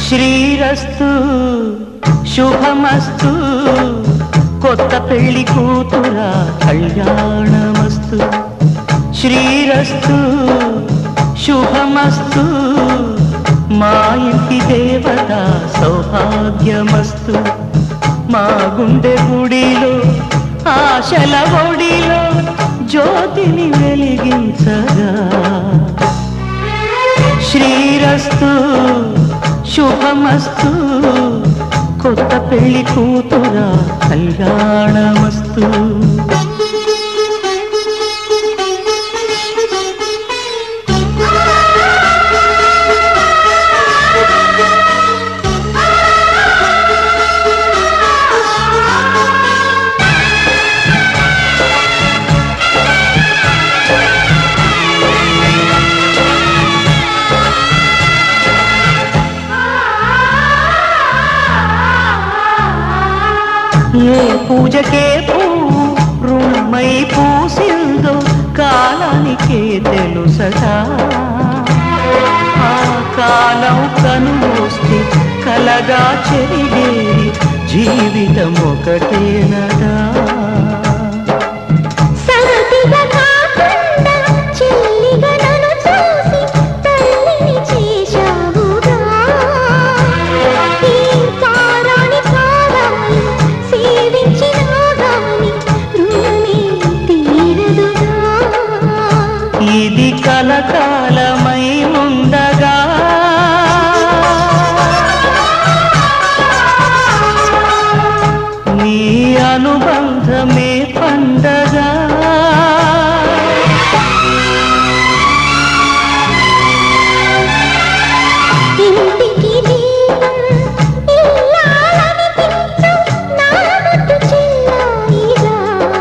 శ్రీరస్తు శుభమస్తు కొత్త పెళ్లి కూతురా కళ్యాణమస్తు శ్రీరస్తు శుభమస్తు మా ఇంటి దేవత సౌభాగ్యమస్తు మా గుండె గుడిలో ఆశల ఒడిలో జ్యోతిని వెలిగించగా శ్రీరస్తు శుభమస్తు కొత్త పెళ్లి కూతురా కళ్యాణమస్తు ఏ పూజకే పువ్వు రుణమై పూసిందో కాలానికే తెలుసట ఆ కాలం కనుమూస్తే కలగా చెరిగేది జీవితం ఒకటేనదా సరదిగా కాకుండా చెల్లిగా నన్ను చూసి తల్లిని చేశావుగా ఈ కారాని కారాలు సేవించినా గాని రుణమే తీరదుగా ఇది కలకాలమై ఉండగా నీ అనుబంధమే పండగా ఇంటికి దీపం ఇల్లాలనిపించు నా ముద్దు చెల్లాయిగా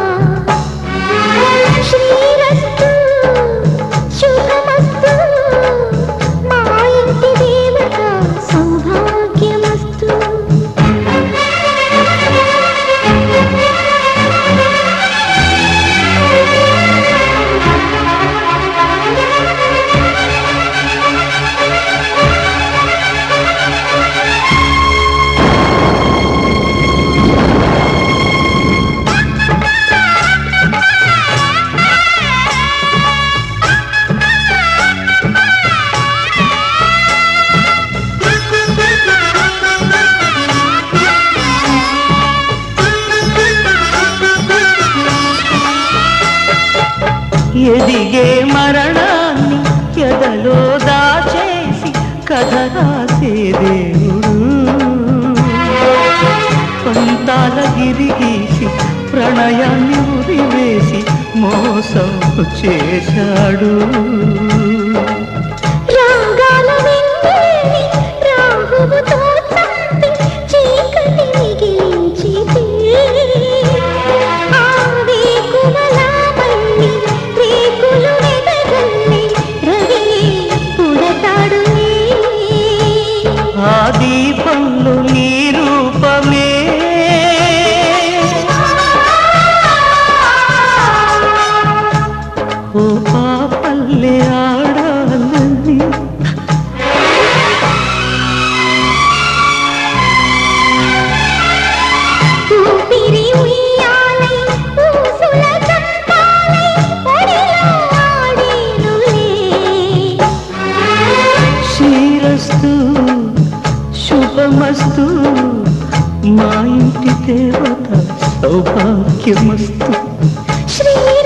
శ్రీరస్తు శుభమస్తు మా ఇంటి దేవత సౌభాగ్యమస్తు ఎదిగే మరణాన్ని ఎదలో దాచేసి కథ రాసే దేవుడు పంతాల గిరిగీసి ప్రణయాన్ని ఉరివేసి మోసం చేశాడు రాగాల వెన్నెల్లి రాహువుతో చంపి చీకటి మిగిలించితే ఆ వేకువల మళ్ళీ రేకులు వెదగల్లి రవియే పుడతాడులే ఆ దీపంలో నీ రూపమే ఓ పాపల్లే ఆడాలని ఊపిరి ఉయ్యాలై ఊసుల చంపాలై ఒడిలో ఆడేనులే శ్రీరస్తు శుభమస్తు మా ఇంటి దేవత సౌభాగ్యమస్తు శ్రీ